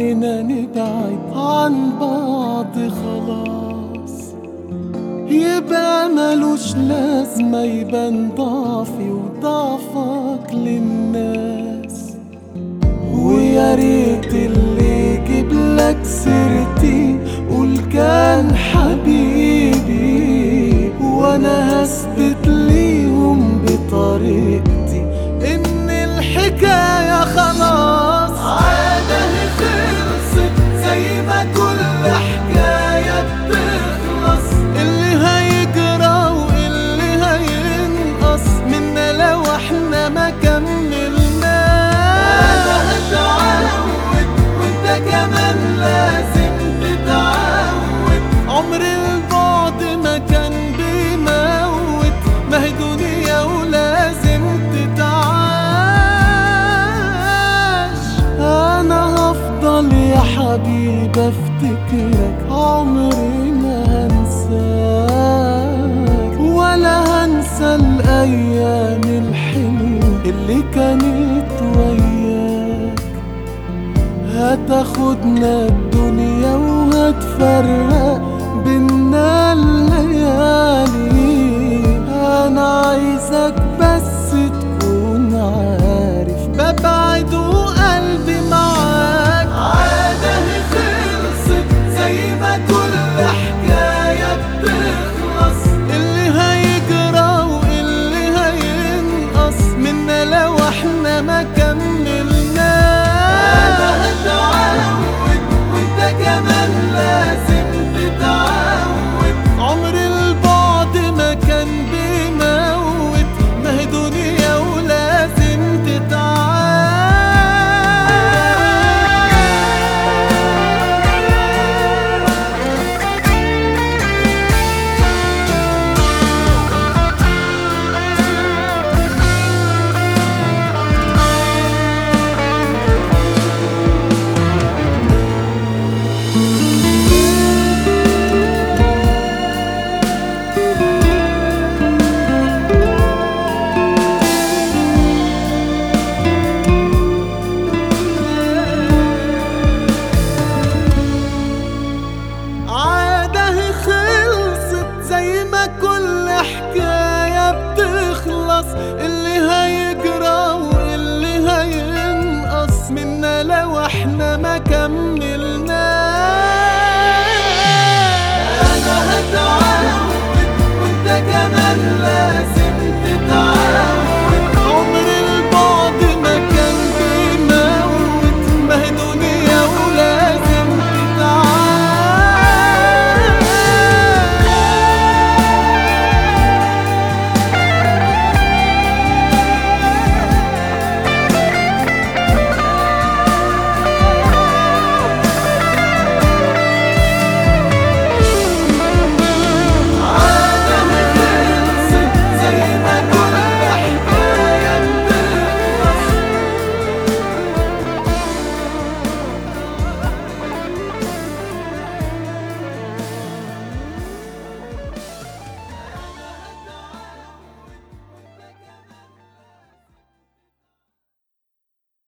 عمرنا نبعد عن بعض خلاص يبقى ملوش لازمة يبان ضعفي وضعفك للناس ويا ريت اللي يجيب لك سيرتي قول كان حبيبي وانا هثبت ليهم بطريقتي ان الحكاية خلاص عادة خلصت زي ما كل حكاية بتخلص اللي هيجرى واللي هينقص منا لو احنا ما كملناش انا هتعود وانت كمان لازم تتعود عمر البعد ما كان بيموت ما هي دنيا ولازم تتعاش انا هفضل يا حبيبي افتكرك عمري ما هنساك ولا هنسى الايام الحلوه اللي كانت وياك هتاخدنا الدنيا وهتفرق بينا الليالي انا عايزك بس